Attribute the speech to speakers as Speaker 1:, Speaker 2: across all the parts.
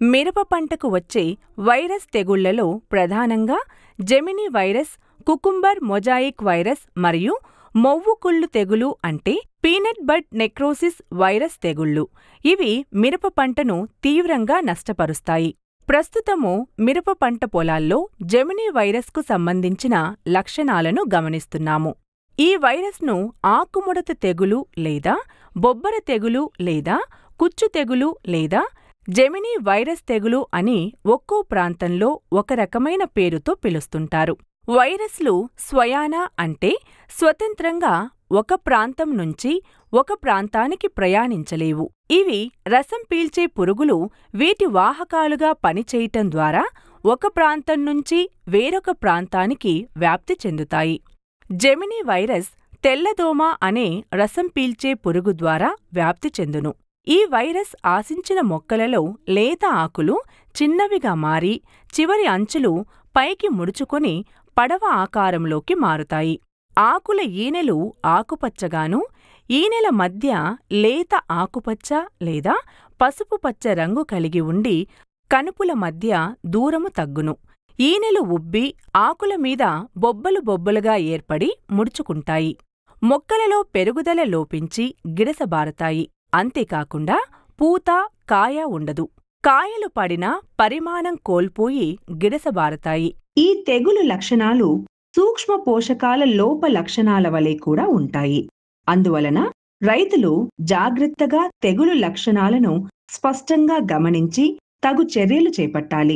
Speaker 1: మిరప పంటకు వచ్చే వైరస్ తెగుళ్లలో ప్రధానంగా gemini virus cucumber mosaic virus మరియు మొవ్వు కుళ్ళు తెగులు అంటే పీనట్ బడ్ నెక్రోసిస్ వైరస్ తెగుళ్ళు ఇవి మిరప పంటను తీవ్రంగా నష్టపరుస్తాయి ప్రస్తుతము మిరప పంట పొలాల్లో జెమిని వైరస్కు సంబంధించిన లక్షణాలను గమనిస్తున్నాము ఈ వైరస్ను ఆకుముడత తెగులు లేదా బొబ్బర తెగులు లేదా కుచ్చు తెగులు లేదా జెమిని వైరస్ తెగులు అని ఒక్కో ప్రాంతంలో ఒక రకమైన పేరుతో పిలుస్తుంటారు వైరస్లు స్వయాన అంటే స్వతంత్రంగా ఒక ప్రాంతం నుంచి ఒక ప్రాంతానికి ప్రయాణించలేవు ఇవి రసం పీల్చే పురుగులు వీటి వాహకాలుగా పనిచేయటం ద్వారా ఒక ప్రాంతం నుంచి వేరొక ప్రాంతానికి వ్యాప్తి చెందుతాయి జెమిని వైరస్ తెల్లదోమ అనే రసం పీల్చే పురుగు ద్వారా వ్యాప్తి చెందును ఈ వైరస్ ఆశించిన మొక్కలలో లేత ఆకులు చిన్నవిగా మారి చివరి అంచులు పైకి ముడుచుకొని పడవ ఆకారంలోకి మారుతాయి ఆకుల ఈనెలు ఆకుపచ్చగాను ఈనెల మధ్య లేత ఆకుపచ్చ లేదా పసుపు పచ్చ రంగు కలిగి ఉండి కనుపుల మధ్య దూరము తగ్గును ఈనెలు ఉబ్బి ఆకుల మీద బొబ్బలు బొబ్బలుగా ఏర్పడి ముడుచుకుంటాయి మొక్కలలో పెరుగుదల లోపించి గిడసబారతాయి అంతేకాకుండా పూత కాయ ఉండదు కాయలు పడినా పరిమాణం కోల్పోయి గిడసబారతాయి
Speaker 2: ఈ తెగులు లక్షణాలు సూక్ష్మ పోషకాల లోప లక్షణాల వలె కూడా ఉంటాయి అందువలన రైతులు జాగ్రత్తగా తెగులు లక్షణాలను స్పష్టంగా గమనించి తగు చర్యలు చేపట్టాలి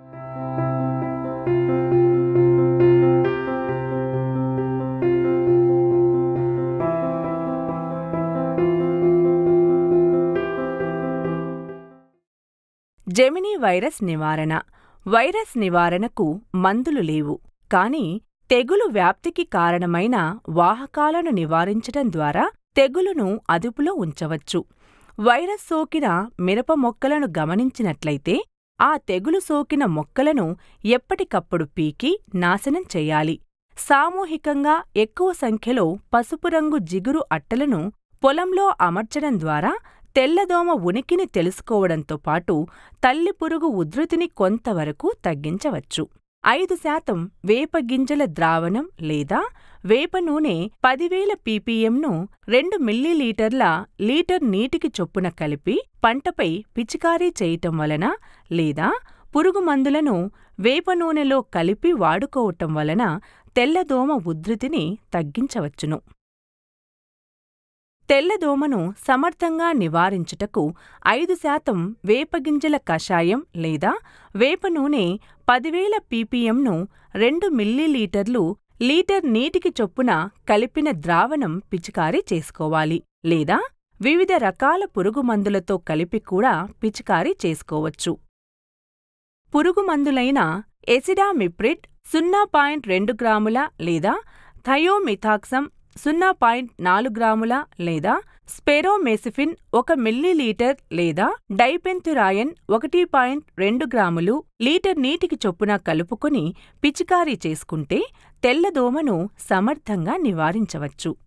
Speaker 1: జెమిని వైరస్ నివారణ వైరస్ నివారణకు మందులు లేవు కాని తెగులు వ్యాప్తికి కారణమైన వాహకాలను నివారించటం ద్వారా తెగులును అదుపులో ఉంచవచ్చు వైరస్ సోకిన మిరప మొక్కలను గమనించినట్లయితే ఆ తెగులు సోకిన మొక్కలను ఎప్పటికప్పుడు పీకి నాశనం చెయ్యాలి సామూహికంగా ఎక్కువ సంఖ్యలో పసుపు రంగు జిగురు అట్టలను పొలంలో అమర్చడం ద్వారా తెల్లదోమ ఉనికిని తెలుసుకోవడంతో పాటు తల్లిపురుగు ఉధృతిని కొంతవరకు తగ్గించవచ్చు ఐదు శాతం వేప గింజల ద్రావణం లేదా వేప నూనె పదివేల పీపీఎంను రెండు మిల్లీలీటర్ల లీటర్ నీటికి చొప్పున కలిపి పంటపై పిచికారీ చేయటం వలన లేదా పురుగు మందులను వేప నూనెలో కలిపి వాడుకోవటం వలన తెల్లదోమ ఉధృతిని తగ్గించవచ్చును తెల్లదోమను సమర్థంగా నివారించుటకు ఐదు శాతం వేపగింజల కషాయం లేదా వేప నూనె పదివేల పీపీఎంను రెండు మిల్లీలీటర్లు లీటర్ నీటికి చొప్పున కలిపిన ద్రావణం పిచికారీ చేసుకోవాలి లేదా వివిధ రకాల పురుగుమందులతో కలిపి కూడా పిచికారీ చేసుకోవచ్చు పురుగుమందులైన ఎసిడామిప్రిడ్ సున్నా పాయింట్ రెండు గ్రాముల లేదా థయోమిథాక్సమ్ సున్నా పాయింట్ నాలుగు గ్రాముల లేదా స్పెరోమెసిఫిన్ ఒక మిల్లీలీటర్ లేదా డైపెంతురాయన్ ఒకటి పాయింట్ రెండు గ్రాములు లీటర్ నీటికి చొప్పున కలుపుకొని పిచికారీ చేసుకుంటే తెల్లదోమను సమర్థంగా నివారించవచ్చు